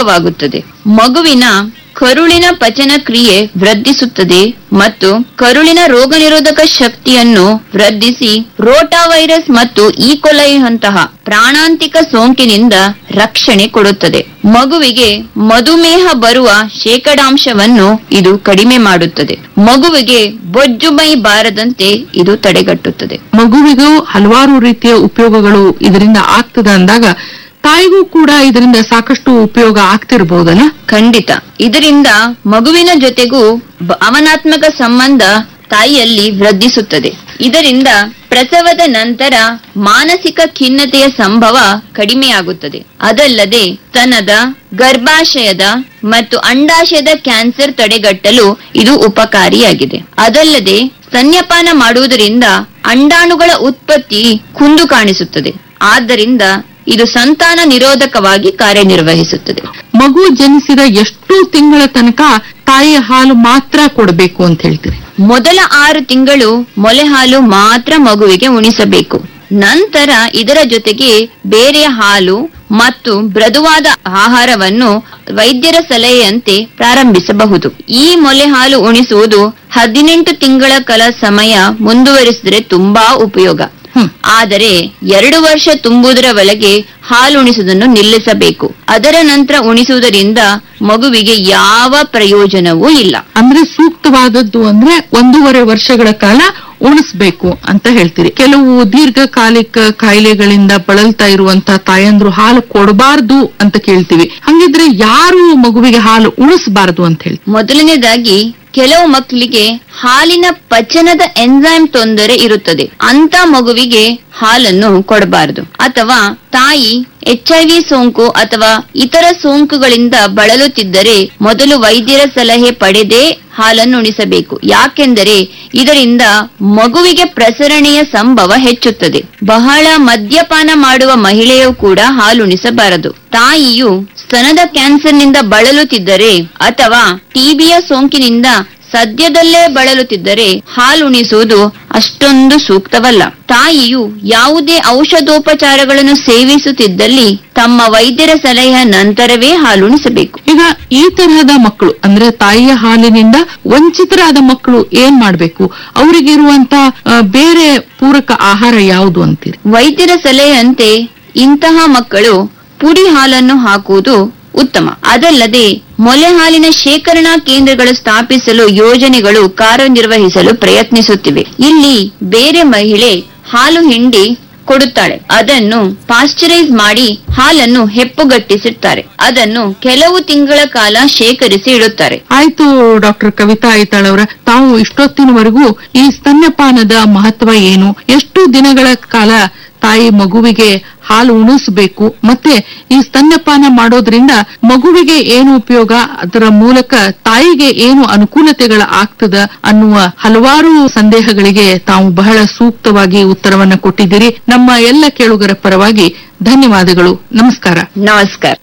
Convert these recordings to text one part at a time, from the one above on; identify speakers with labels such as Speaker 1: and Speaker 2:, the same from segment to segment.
Speaker 1: ನಿರೋಧಕವಾಗುತ್ತದೆ ಮಗುವಿನ ಕರುಳಿನ ಪಚನ ಕ್ರಿಯೆ ವೃದ್ಧಿಸುತ್ತದೆ ಮತ್ತು ಕರುಳಿನ ರೋಗ ನಿರೋಧಕ ಶಕ್ತಿಯನ್ನು ವೃದ್ಧಿಸಿ ರೋಟಾವೈರಸ್ ಮತ್ತು ಈಕೊಲೈಯಂತಹ ಪ್ರಾಣಾಂತಿಕ ಸೋಂಕಿನಿಂದ ರಕ್ಷಣೆ ಕೊಡುತ್ತದೆ ಮಗುವಿಗೆ ಮಧುಮೇಹ ಬರುವ ಶೇಕಡಾಂಶವನ್ನು ಇದು ಕಡಿಮೆ ಮಾಡುತ್ತದೆ ಮಗುವಿಗೆ ಬೊಜ್ಜುಮೈ ಬಾರದಂತೆ ಇದು ತಡೆಗಟ್ಟುತ್ತದೆ
Speaker 2: ಮಗುವಿಗೂ ಹಲವಾರು ರೀತಿಯ ಉಪಯೋಗಗಳು ಇದರಿಂದ ಆಗ್ತದ ಅಂದಾಗ ತಾಯಿಗೂ ಕೂಡ ಇದರಿಂದ ಸಾಕಷ್ಟು ಉಪಯೋಗ ಆಗ್ತಿರ್ಬೋದಲ್ಲ
Speaker 1: ಖಂಡಿತ ಇದರಿಂದ ಮಗುವಿನ ಜೊತೆಗೂ ಬ- ಅವನಾತ್ಮಕ ಸಂಬಂಧ ತಾಯಿಯಲ್ಲಿ ವೃದ್ಧಿಸುತ್ತದೆ ಇದರಿಂದ ಪ್ರಸವದ ನಂತರ ಮಾನಸಿಕ ಖಿನ್ನತೆಯ ಸಂಭವ ಕಡಿಮೆಯಾಗುತ್ತದೆ ಅದಲ್ಲದೆ ಸ್ತನದ ಗರ್ಭಾಶಯದ ಮತ್ತು ಅಂಡಾಶಯದ ಕ್ಯಾನ್ಸರ್ ತಡೆಗಟ್ಟಲು ಇದು ಉಪಕಾರಿಯಾಗಿದೆ ಅದಲ್ಲದೆ ಸ್ತನ್ಯಪಾನ ಮಾಡುವುದರಿಂದ ಅಂಡಾಣುಗಳ ಉತ್ಪತ್ತಿ ಕುಂದು ಕಾಣಿಸುತ್ತದೆ ಆದ್ದರಿಂದ ಇದು ಸಂತಾನ ನಿರೋಧಕವಾಗಿ ಕಾರ್ಯನಿರ್ವಹಿಸುತ್ತದೆ
Speaker 2: ಮಗು ಜನಿಸಿದ ಎಷ್ಟು ತಿಂಗಳ ತನಕ ತಾಯಿಯ ಹಾಲು ಮಾತ್ರ ಕೊಡಬೇಕು ಅಂತ ಹೇಳ್ತೀರಿ
Speaker 1: ಮೊದಲ ಆರು ತಿಂಗಳು ಮೊಲೆ ಹಾಲು ಮಾತ್ರ ಮಗುವಿಗೆ ಉಣಿಸಬೇಕು ನಂತರ ಇದರ ಜೊತೆಗೆ ಬೇರೆ ಹಾಲು ಮತ್ತು ಮೃದುವಾದ ಆಹಾರವನ್ನು ವೈದ್ಯರ ಸಲಹೆಯಂತೆ ಪ್ರಾರಂಭಿಸಬಹುದು ಈ ಮೊಲೆ ಹಾಲು ಉಣಿಸುವುದು ಹದಿನೆಂಟು ತಿಂಗಳ ಕಾಲ ಸಮಯ ಮುಂದುವರಿಸಿದರೆ ತುಂಬಾ ಉಪಯೋಗ
Speaker 2: ಹ್ಮ್.
Speaker 1: ಆದರೆ ಎರಡು ವರ್ಷ ತುಂಬುವುದರವರೆಗೆ ಹಾಲು ಉಣಿಸುವುದನ್ನು ನಿಲ್ಲಿಸಬೇಕು ಅದರ ನಂತರ ಉಣಿಸುವುದರಿಂದ ಮಗುವಿಗೆ ಯಾವ ಪ್ರಯೋಜನವೂ ಇಲ್ಲ
Speaker 2: ಅಂದ್ರೆ ಸೂಕ್ತವಾದದ್ದು ಅಂದ್ರೆ ಒಂದೂವರೆ ವರ್ಷಗಳ ಕಾಲ ಉಣಿಸ್ಬೇಕು ಅಂತ ಹೇಳ್ತೀರಿ ಕೆಲವು ದೀರ್ಘಕಾಲಿಕ ಕಾಯಿಲೆಗಳಿಂದ ಬಳಲ್ತಾ ಇರುವಂತ ತಾಯಂದ್ರು ಹಾಲು ಕೊಡಬಾರ್ದು ಅಂತ ಕೇಳ್ತೀವಿ ಹಂಗಿದ್ರೆ ಯಾರು ಮಗುವಿಗೆ ಹಾಲು ಉಣಿಸಬಾರದು ಅಂತ ಹೇಳಿ
Speaker 1: ಮೊದಲನೇದಾಗಿ ಕೆಲವು ಮಕ್ಕಳಿಗೆ ಹಾಲಿನ ಪಚನದ ಎನ್ಸೈಮ್ ತೊಂದರೆ ಇರುತ್ತದೆ ಅಂತ ಮಗುವಿಗೆ ಹಾಲನ್ನು ಕೊಡಬಾರದು ಅಥವಾ ತಾಯಿ ಎಚ್ಐವಿ ಸೋಂಕು ಅಥವಾ ಇತರ ಸೋಂಕುಗಳಿಂದ ಬಳಲುತ್ತಿದ್ದರೆ ಮೊದಲು ವೈದ್ಯರ ಸಲಹೆ ಪಡೆದೇ ಹಾಲನ್ನು ಉಣಿಸಬೇಕು ಯಾಕೆಂದರೆ ಇದರಿಂದ ಮಗುವಿಗೆ ಪ್ರಸರಣೆಯ ಸಂಭವ ಹೆಚ್ಚುತ್ತದೆ ಬಹಳ ಮದ್ಯಪಾನ ಮಾಡುವ ಮಹಿಳೆಯು ಕೂಡ ಹಾಲುಣಿಸಬಾರದು ತಾಯಿಯು ಸ್ತನದ ಕ್ಯಾನ್ಸರ್ನಿಂದ ಬಳಲುತ್ತಿದ್ದರೆ ಅಥವಾ ಟಿಬಿಯ ಸೋಂಕಿನಿಂದ ಸದ್ಯದಲ್ಲೇ ಬಳಲುತ್ತಿದ್ದರೆ ಹಾಲುಣಿಸುವುದು ಅಷ್ಟೊಂದು ಸೂಕ್ತವಲ್ಲ ತಾಯಿಯು ಯಾವುದೇ ಔಷಧೋಪಚಾರಗಳನ್ನು ಸೇವಿಸುತ್ತಿದ್ದಲ್ಲಿ ತಮ್ಮ ವೈದ್ಯರ ಸಲಹೆಯ ನಂತರವೇ ಹಾಲುಣಿಸಬೇಕು
Speaker 2: ಈಗ ಈ ತರಹದ ಮಕ್ಕಳು ಅಂದ್ರೆ ತಾಯಿಯ ಹಾಲಿನಿಂದ ವಂಚಿತರಾದ ಮಕ್ಕಳು ಏನ್ ಮಾಡ್ಬೇಕು ಅವರಿಗಿರುವಂತ ಬೇರೆ ಪೂರಕ ಆಹಾರ ಯಾವುದು ಅಂತೀರಿ
Speaker 1: ವೈದ್ಯರ ಸಲಹೆಯಂತೆ ಇಂತಹ ಮಕ್ಕಳು ಪುಡಿ ಹಾಲನ್ನು ಹಾಕುವುದು ಉತ್ತಮ ಅದಲ್ಲದೆ ಮೊಲೆ ಹಾಲಿನ ಶೇಖರಣಾ ಕೇಂದ್ರಗಳು ಸ್ಥಾಪಿಸಲು ಯೋಜನೆಗಳು ಕಾರ್ಯನಿರ್ವಹಿಸಲು ಪ್ರಯತ್ನಿಸುತ್ತಿವೆ ಇಲ್ಲಿ ಬೇರೆ ಮಹಿಳೆ ಹಾಲು ಹಿಂಡಿ ಕೊಡುತ್ತಾಳೆ ಅದನ್ನು ಪಾಶ್ಚರೈಸ್ ಮಾಡಿ ಹಾಲನ್ನು ಹೆಪ್ಪುಗಟ್ಟಿಸಿರ್ತಾರೆ ಅದನ್ನು ಕೆಲವು ತಿಂಗಳ ಕಾಲ ಶೇಖರಿಸಿ ಇಡುತ್ತಾರೆ
Speaker 2: ಆಯ್ತು ಡಾಕ್ಟರ್ ಕವಿತಾ ಐತಾಳ್ ಅವರ ತಾವು ಇಷ್ಟೊತ್ತಿನವರೆಗೂ ಈ ಸ್ತನ್ಯಪಾನದ ಮಹತ್ವ ಏನು ಎಷ್ಟು ದಿನಗಳ ಕಾಲ ತಾಯಿ ಮಗುವಿಗೆ ಹಾಲು ಉಣಿಸಬೇಕು ಮತ್ತೆ ಈ ಸ್ತನ್ಯಪಾನ ಮಾಡೋದ್ರಿಂದ ಮಗುವಿಗೆ ಏನು ಉಪಯೋಗ ಅದರ ಮೂಲಕ ತಾಯಿಗೆ ಏನು ಅನುಕೂಲತೆಗಳ ಆಗ್ತದ ಅನ್ನುವ ಹಲವಾರು ಸಂದೇಹಗಳಿಗೆ ತಾವು ಬಹಳ ಸೂಕ್ತವಾಗಿ ಉತ್ತರವನ್ನ ಕೊಟ್ಟಿದ್ದೀರಿ ನಮ್ಮ ಎಲ್ಲ ಕೇಳುಗರ ಪರವಾಗಿ ಧನ್ಯವಾದಗಳು ನಮಸ್ಕಾರ
Speaker 1: ನಮಸ್ಕಾರ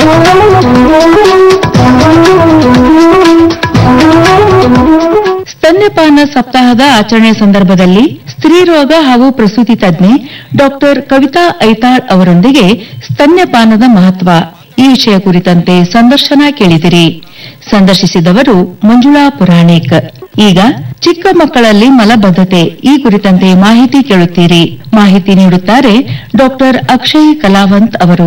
Speaker 3: ಸ್ತನ್ಯಪಾನ ಸಪ್ತಾಹದ ಆಚರಣೆ ಸಂದರ್ಭದಲ್ಲಿ ಸ್ತ್ರೀರೋಗ ಹಾಗೂ ಪ್ರಸೂತಿ ತಜ್ಞೆ ಡಾಕ್ಟರ್ ಕವಿತಾ ಐತಾಳ್ ಅವರೊಂದಿಗೆ ಸ್ತನ್ಯಪಾನದ ಮಹತ್ವ ಈ ವಿಷಯ ಕುರಿತಂತೆ ಸಂದರ್ಶನ ಕೇಳಿದಿರಿ ಸಂದರ್ಶಿಸಿದವರು ಮಂಜುಳಾ ಪುರಾಣಿಕ್ ಈಗ ಚಿಕ್ಕ ಮಕ್ಕಳಲ್ಲಿ ಮಲಬದ್ಧತೆ ಈ ಕುರಿತಂತೆ ಮಾಹಿತಿ ಕೇಳುತ್ತೀರಿ ಮಾಹಿತಿ ನೀಡುತ್ತಾರೆ ಡಾಕ್ಟರ್ ಅಕ್ಷಯ್ ಕಲಾವಂತ್ ಅವರು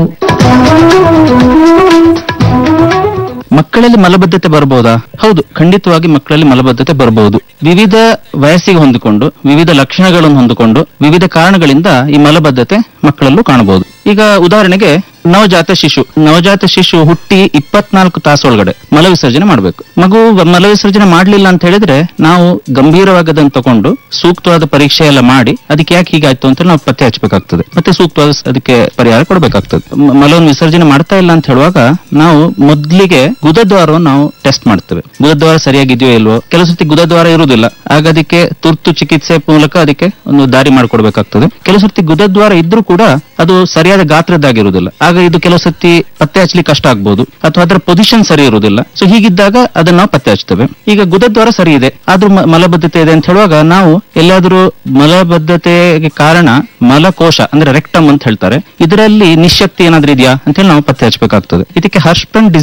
Speaker 4: ಮಕ್ಕಳಲ್ಲಿ ಮಲಬದ್ಧತೆ ಬರಬಹುದಾ ಹೌದು ಖಂಡಿತವಾಗಿ ಮಕ್ಕಳಲ್ಲಿ ಮಲಬದ್ಧತೆ ಬರಬಹುದು ವಿವಿಧ ವಯಸ್ಸಿಗೆ ಹೊಂದಿಕೊಂಡು ವಿವಿಧ ಲಕ್ಷಣಗಳನ್ನು ಹೊಂದಿಕೊಂಡು ವಿವಿಧ ಕಾರಣಗಳಿಂದ ಈ ಮಲಬದ್ಧತೆ ಮಕ್ಕಳಲ್ಲೂ ಕಾಣಬಹುದು ಈಗ ಉದಾಹರಣೆಗೆ ನವಜಾತ ಶಿಶು ನವಜಾತ ಶಿಶು ಹುಟ್ಟಿ ಇಪ್ಪತ್ನಾಲ್ಕು ತಾಸೊಳಗಡೆ ಮಲ ವಿಸರ್ಜನೆ ಮಾಡಬೇಕು ಮಗು ಮಲ ವಿಸರ್ಜನೆ ಮಾಡಲಿಲ್ಲ ಅಂತ ಹೇಳಿದ್ರೆ ನಾವು ಗಂಭೀರವಾಗಿ ಅದನ್ನು ತಗೊಂಡು ಸೂಕ್ತವಾದ ಪರೀಕ್ಷೆ ಎಲ್ಲ ಮಾಡಿ ಅದಕ್ಕೆ ಯಾಕೆ ಹೀಗಾಯ್ತು ಅಂತ ನಾವು ಪತ್ತೆ ಹಚ್ಚಬೇಕಾಗ್ತದೆ ಮತ್ತೆ ಸೂಕ್ತವಾದ ಸ- ಅದಕ್ಕೆ ಪರಿಹಾರ ಕೊಡಬೇಕಾಗ್ತದೆ ಮ- ಮಲವನ್ನು ವಿಸರ್ಜನೆ ಮಾಡ್ತಾ ಇಲ್ಲ ಅಂತ ಹೇಳುವಾಗ ನಾವು ಮೊದ್ಲಿಗೆ ಗುದದ್ವಾರವನ್ನು ನಾವು ಟೆಸ್ಟ್ ಮಾಡ್ತೇವೆ ಗುದದ್ವಾರ ಸರಿಯಾಗಿದೆಯೋ ಇಲ್ವೋ ಕೆಲವು ಸತಿ ಗುದದ್ವಾರ ಇರುವುದಿಲ್ಲ ಆಗ ಅದಕ್ಕೆ ತುರ್ತು ಚಿಕಿತ್ಸೆ ಮೂಲಕ ಅದಕ್ಕೆ ಒಂದು ದಾರಿ ಮಾಡಿಕೊಡ್ಬೇಕಾಗ್ತದೆ ಕೆಲವು ಸರ್ತಿ ಗುದದ್ವಾರ ಇದ್ರೂ ಕೂಡ ಅದು ಸರಿಯಾದ ಗಾತ್ರದ್ದಾಗಿರುವುದಿಲ್ಲ ಆಗ ಇದು ಕೆಲವು ಸತಿ ಪತ್ತೆ ಹಚ್ಚಲಿಕ್ಕೆ ಕಷ್ಟ ಆಗ್ಬಹುದು ಅಥವಾ ಅದರ ಪೊಸಿಷನ್ ಸರಿ ಇರುವುದಿಲ್ಲ ಸೊ ಹೀಗಿದ್ದಾಗ ಅದನ್ನ ನಾವು ಪತ್ತೆ ಹಚ್ತೇವೆ ಈಗ ಗುದದ್ವಾರ ಸರಿ ಇದೆ ಆದ್ರೂ ಮ- ಮಲಬದ್ಧತೆ ಇದೆ ಅಂತ ಹೇಳುವಾಗ ನಾವು ಎಲ್ಲಾದ್ರೂ ಮಲಬದ್ಧತೆಗೆ ಕಾರಣ ಮಲಕೋಶ ಅಂದ್ರೆ ರೆಕ್ಟಮ್ ಅಂತ ಹೇಳ್ತಾರೆ ಇದರಲ್ಲಿ ನಿಶಕ್ತಿ ಏನಾದ್ರೂ ಇದೆಯಾ ಅಂತ ಹೇಳಿ ನಾವು ಪತ್ತೆ ಹಚ್ಚಬೇಕಾಗ್ತದೆ ಇದಕ್ಕೆ ಹರ್ಷ್ಪನ್